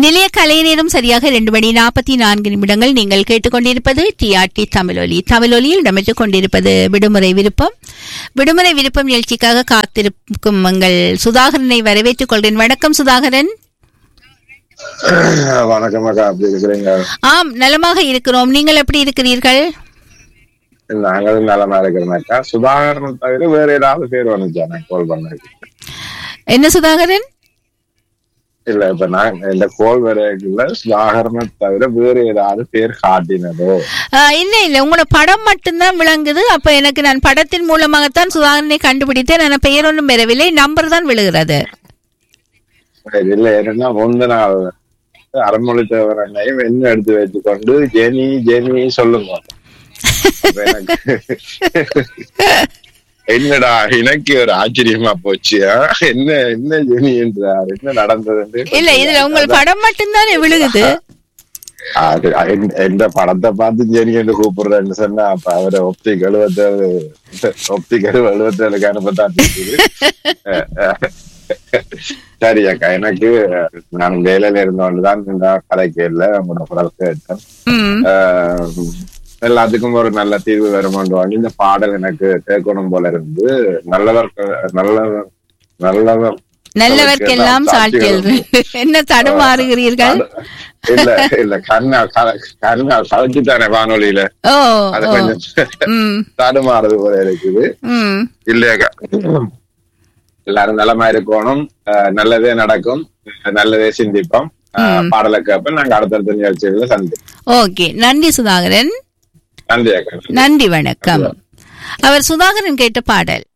நிலைய கலை நேரம் சரியாக இரண்டு மணி நாற்பத்தி நான்கு நிமிடங்கள் நீங்கள் கேட்டுக்கொண்டிருப்பது டிஆர்டி தமிழொலி தமிழொலியில் இடம்பெற்றுக் கொண்டிருப்பது விடுமுறை விருப்பம் விடுமுறை விருப்பம் நிகழ்ச்சிக்காக காத்திருக்கும் எங்கள் சுதாகரனை வரவேற்றுக் கொள்கிறேன் வணக்கம் சுதாகரன் வணக்கம் அக்கா அப்படி இருக்கிறீங்க ஆம் நலமாக இருக்கிறோம் நீங்கள் எப்படி இருக்கிறீர்கள் நாங்களும் நலமா இருக்கிறோம் அக்கா சுதாகரன் தவிர வேற ஏதாவது பேர் வந்துச்சா நான் கால் பண்ணது என்ன சுதாகரன் இல்ல இப்ப நான் இந்த கோல் வேற இல்ல சுதாகரனை தவிர வேற ஏதாவது பேர் காட்டினதோ ஆ, இல்ல இல்ல உங்களோட படம் மட்டும்தான் விளங்குது அப்ப எனக்கு நான் படத்தின் மூலமாகத்தான் சுதாகரனை கண்டுபிடித்தேன் நான் பெயர் ஒன்றும் பெறவில்லை நம்பர் தான் விழுகிறது இல்ல என்னன்னா முந்த நாள் அறமொழி தேவரனையும் என்ன எடுத்து வச்சுக்கொண்டு ஜெனி ஜெனி சொல்லுங்க அப்ப எனக்கு என்னடா எனக்கு ஒரு ஆச்சரியமா போச்சு ஆ? என்ன என்ன ஜெனி என்றார் என்ன நடந்தது இல்ல இதுல உங்கள் படம் மட்டும்தானே விழுகுது அது எந்த- எந்த படத்தை பார்த்து ஜெனி என்று கூப்பிடுறேன்னு சொன்னா அப்ப அவரை ஒப்டிக் எழுபத்தேழு ஒப்டிக் எழுபத்தேழுக்கு அனுப்பத்தான் தெரியுது. சரி அக்கா எனக்கு நான் வேலையில இருந்தோண்டுதான் இந்த கதைக்கு இல்லை உங்களோட குரல் கேட்டேன் ம் ஆஹ் எல்லாத்துக்கும் ஒரு நல்ல தீர்வு வருமாண்டு இந்த பாடல் எனக்கு கேட்கணும் போல இருந்து நல்லவர் நல்லவர் நல்லவர் நல்லவர்க்கெல்லாம் சாட்சியல் என்ன தடுமாறுகிறீர்கள் இல்ல இல்ல கண்ணா கண்ணா கலக்கித்தானே வானொலியில ஓ அது ஓ. கொஞ்சம் ம் தடுமாறுது போல இருக்குது ம் இல்லையாக்கா எல்லாரும் நலமா இருக்கணும் ஆஹ் நல்லதே நடக்கும் நல்லதே சிந்திப்போம் ஆஹ் பாடலை கேட்போம் நாங்க அடுத்தடுத்த நிகழ்ச்சிகளை சந்திப்போம் ஓகே நன்றி சுதாகரன் நன்றி அக்கா நன்றி வணக்கம் அவர் சுதாகரன் கேட்ட பாடல்